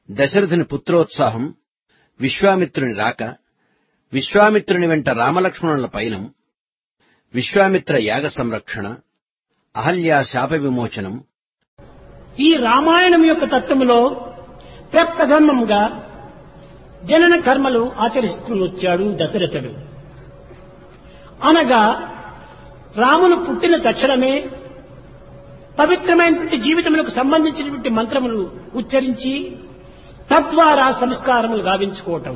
దశరథుని పుత్రోత్సాహం విశ్వామిత్రుని రాక విశ్వామిత్రుని వెంట రామలక్ష్మణుల పయనం విశ్వామిత్ర యాగ సంరక్షణ అహల్యా శాప విమోచనం ఈ రామాయణం యొక్క తత్వములో ప్రప్రథమంగా జనన కర్మలు ఆచరిస్తూ వచ్చాడు దశరథుడు అనగా రాములు పుట్టిన తక్షణమే పవిత్రమైనటువంటి జీవితములకు సంబంధించినటువంటి మంత్రములు ఉచ్చరించి తద్వారా సంస్కారములు గావించుకోవటం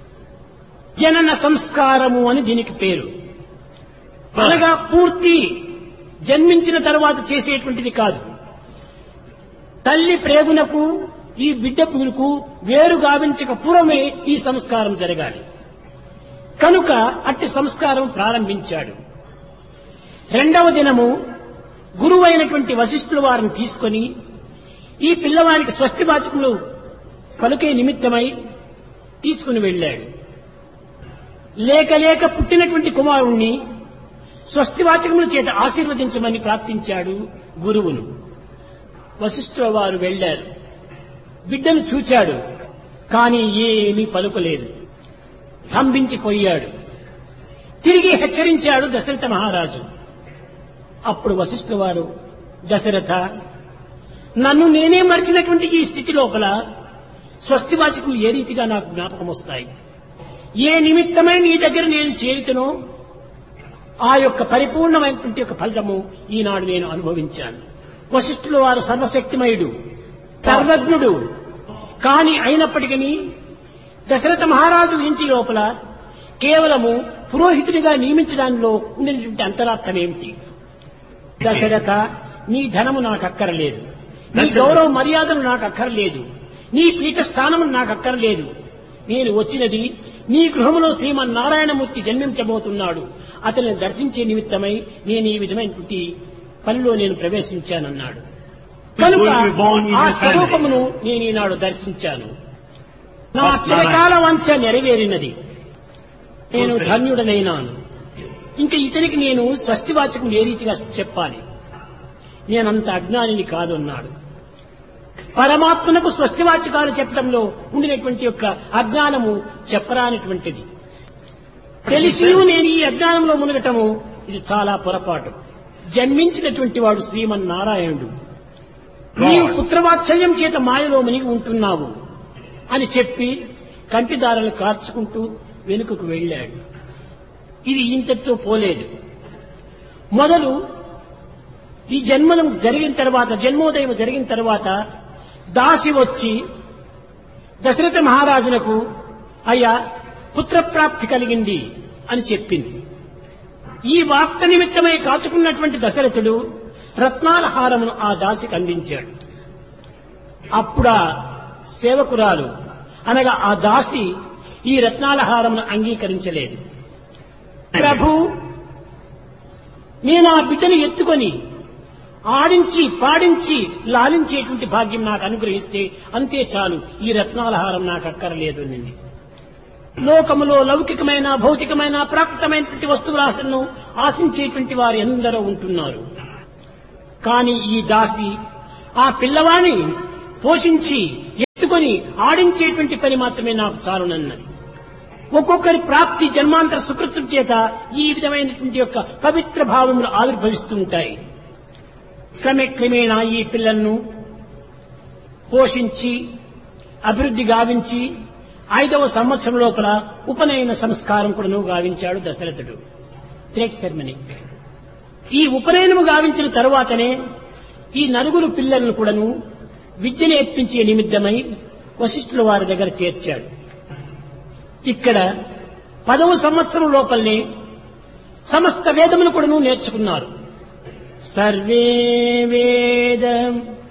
జనన సంస్కారము అని దీనికి పేరు అనగా పూర్తి జన్మించిన తర్వాత చేసేటువంటిది కాదు తల్లి ప్రేగునకు ఈ బిడ్డ పురుకు వేరు గావించక పూర్వమే ఈ సంస్కారం జరగాలి కనుక అట్టి సంస్కారం ప్రారంభించాడు రెండవ దినము గురువైనటువంటి వశిష్ఠుల వారిని తీసుకొని ఈ పిల్లవానికి స్వస్తి వాచకములు పలుకే నిమిత్తమై తీసుకుని వెళ్ళాడు లేక లేక పుట్టినటువంటి కుమారుణ్ణి స్వస్తివాచకముల చేత ఆశీర్వదించమని ప్రార్థించాడు గురువును వశిష్ఠుల వారు వెళ్లారు బిడ్డను చూచాడు కాని ఏమీ పలుకలేదు స్తంభించిపోయాడు తిరిగి హెచ్చరించాడు దశరథ మహారాజు అప్పుడు వశిష్ఠుల వారు దశరథ నన్ను నేనే మరిచినటువంటి ఈ స్థితి లోపల స్వస్తివాచకులు ఏ రీతిగా నాకు జ్ఞాపకం వస్తాయి ఏ నిమిత్తమై నీ దగ్గర నేను చేరితనో ఆ యొక్క పరిపూర్ణమైనటువంటి యొక్క ఫలితము ఈనాడు నేను అనుభవించాను వశిష్ఠుల వారు సర్వశక్తిమయుడు సర్వజ్ఞుడు కాని అయినప్పటికీ దశరథ మహారాజు ఇంటి లోపల కేవలము పురోహితుడిగా నియమించడంలో ఉండినటువంటి అంతరార్థం ఏమిటి దశరథ నీ ధనము నాకు అక్కరలేదు నీ గౌరవ మర్యాదలు నాకు అక్కర్లేదు నీ పీఠ స్థానము నాకు అక్కర్లేదు నేను వచ్చినది నీ గృహములో శ్రీమన్నారాయణమూర్తి జన్మించబోతున్నాడు అతనిని దర్శించే నిమిత్తమై నేను ఈ విధమైనటువంటి పనిలో నేను ప్రవేశించానన్నాడు కనుక going to be born in ఆ your family. స్వరూపమును నేను ఈనాడు దర్శించాను నా చిరకాల వంచ నెరవేరినది నేను ధన్యుడనైనాను ఇంకా ఇతనికి నేను స్వస్తివాచకం ఏ రీతిగా చెప్పాలి నేనంత అజ్ఞానిని కాదు అన్నాడు పరమాత్మనకు స్వస్తివాచకాలు చెప్పడంలో ఉండినటువంటి యొక్క అజ్ఞానము చెప్పరానిటువంటిది తెలిసి నేను ఈ అజ్ఞానంలో మునగటము ఇది చాలా పొరపాటు జన్మించినటువంటి వాడు శ్రీమన్నారాయణుడు నీవు పుత్రవాత్సల్యం చేత మాయలో మునిగి ఉంటున్నావు అని చెప్పి కంటిదారులు కార్చుకుంటూ వెనుకకు వెళ్ళాడు ఇది ఇంతటితో పోలేదు మొదలు ఈ జన్మనం జరిగిన తర్వాత జన్మోదయం జరిగిన తర్వాత దాసి వచ్చి దశరథ మహారాజునకు అయ్యా పుత్రప్రాప్తి కలిగింది అని చెప్పింది ఈ వార్త నిమిత్తమై కాచుకున్నటువంటి దశరథుడు రత్నాల హారమును ఆ దాసికి అందించాడు అప్పుడా సేవకురాలు అనగా ఆ దాసి ఈ రత్నాల హారమును అంగీకరించలేదు ప్రభు నేను ఆ బిడ్డను ఎత్తుకొని ఆడించి పాడించి లాలించేటువంటి భాగ్యం నాకు అనుగ్రహిస్తే అంతే చాలు ఈ రత్నాల హారం నాకు అక్కరలేదు నింది లోకములో లౌకికమైన భౌతికమైన ప్రాకృతమైనటువంటి వస్తువులను ఆశించేటువంటి వారు ఎందరో ఉంటున్నారు కానీ ఈ దాసి ఆ పిల్లవాణి పోషించి ఎత్తుకొని ఆడించేటువంటి పని మాత్రమే నాకు చాలునన్నది ఒక్కొక్కరి ప్రాప్తి జన్మాంతర సుకృతం చేత ఈ విధమైనటువంటి యొక్క పవిత్ర భావములు ఆవిర్భవిస్తూ ఉంటాయి క్రమేణా ఈ పిల్లలను పోషించి అభివృద్ధి గావించి ఐదవ సంవత్సరం లోపల ఉపనయన సంస్కారం కూడాను గావించాడు దశరథుడు త్రేక్ శర్మని ఈ ఉపనయనము గావించిన తరువాతనే ఈ నలుగురు పిల్లలను కూడాను విద్య నేర్పించే నిమిత్తమై వశిష్ఠుల వారి దగ్గర చేర్చాడు ఇక్కడ పదవ సంవత్సరం లోపలనే సమస్త వేదములు కూడాను నేర్చుకున్నారు సర్వే వేద